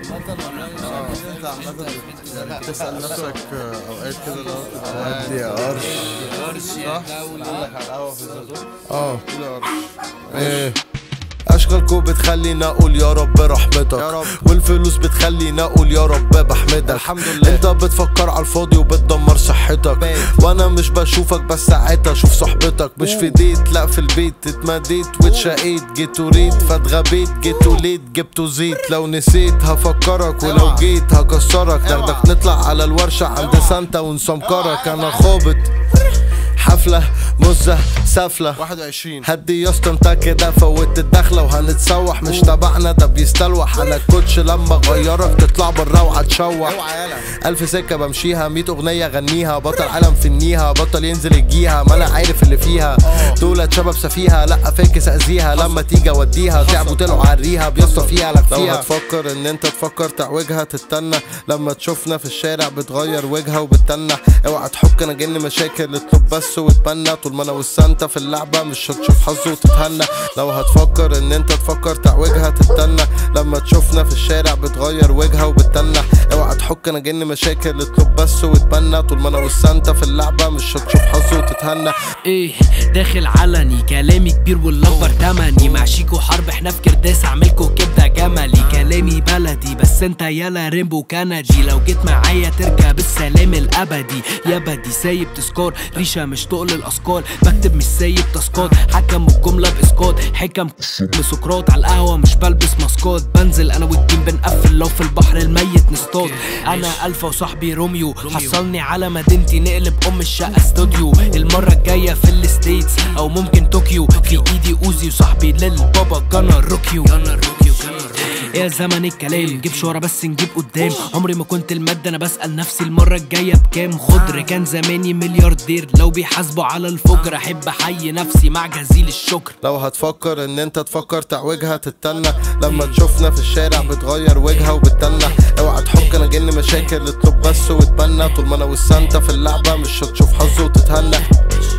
انت عامة يعني بتسأل نفسك آه، اوقات كده لو تبقى ودي يا قرش صح؟ قال لك على القهوة في الزيتون اه قول يا قرش ايه اشغالكم بتخليني اقول يا رب رحمتك يا رب. والفلوس بتخليني اقول يا رب بحمدك الحمد لله. انت بتفكر على الفاضي وبتدمر صحتك بيت. وانا مش بشوفك بس ساعتها اشوف صحبتك مش في ديت لا في البيت اتمديت واتشقيت جيت وريت فاتغبيت جيت وليت جبت زيت لو نسيت هفكرك ولو اوعى. جيت هكسرك اوعى. ناخدك نطلع على الورشة عند سانتا ونسمكرك انا خابط حفلة مزة سفلة 21 هدي يا اسطى انت كده فوت الدخله وهنتسوح مش تبعنا ده بيستلوح انا الكوتش لما اغيرك تطلع بره وهتشوح اوعى يالا الف سكه بمشيها 100 اغنيه غنيها بطل عالم فنيها بطل ينزل يجيها ما انا عارف اللي فيها دولت شباب سفيها لا فاكس اذيها لما تيجي اوديها تعبوا طلعوا عريها بيسطى فيها لك لو هتفكر ان انت تفكر تعوجها تتنى لما تشوفنا في الشارع بتغير وجهها وبتتنى اوعى تحك انا جن مشاكل اطلب بس واتمنى طول ما انا والسانتا في اللعبه مش هتشوف حظ وتتهنى لو هتفكر ان انت تفكر تعوجها تتنى لما تشوفنا في الشارع بتغير وجهها وبتتنى اوعى تحك انا جن مشاكل اطلب بس واتمنى طول ما انا والسانتا في اللعبه مش هتشوف حظ وتتهنى ايه داخل علني كلامي كبير والاكبر تمني مع شيكو حرب احنا في كرداس اعملكوا كبده جملي كلامي بلدي بس انت يالا ريمبو كندي لو جيت معايا تركب السلام الابدي يا بدي سايب تسكار ريشه مش تقل الاسكار بكتب مش سايب تاسكات حكم الجمله باسقاط حكم بسقراط على القهوه مش بلبس ماسكات بنزل انا والتيم بنقفل لو في البحر الميت نصطاد انا الفا وصاحبي روميو حصلني على مدينتي نقلب ام الشقه استوديو المره الجايه في الستيتس او ممكن طوكيو في ايدي اوزي وصاحبي للبابا جانا روكيو يا زمن الكلام جيب شورى بس نجيب قدام عمري ما كنت المادة انا بسأل نفسي المرة الجاية بكام خضر كان زماني ملياردير لو بيحاسبوا على الفجر احب احيي نفسي مع جزيل الشكر لو هتفكر ان انت تفكر تعوجها تتنى لما تشوفنا في الشارع بتغير وجهها وبتتنى اوعى تحك انا جن مشاكل اطلب بس واتمنى طول ما انا والسانتا في اللعبه مش هتشوف حظ وتتهنى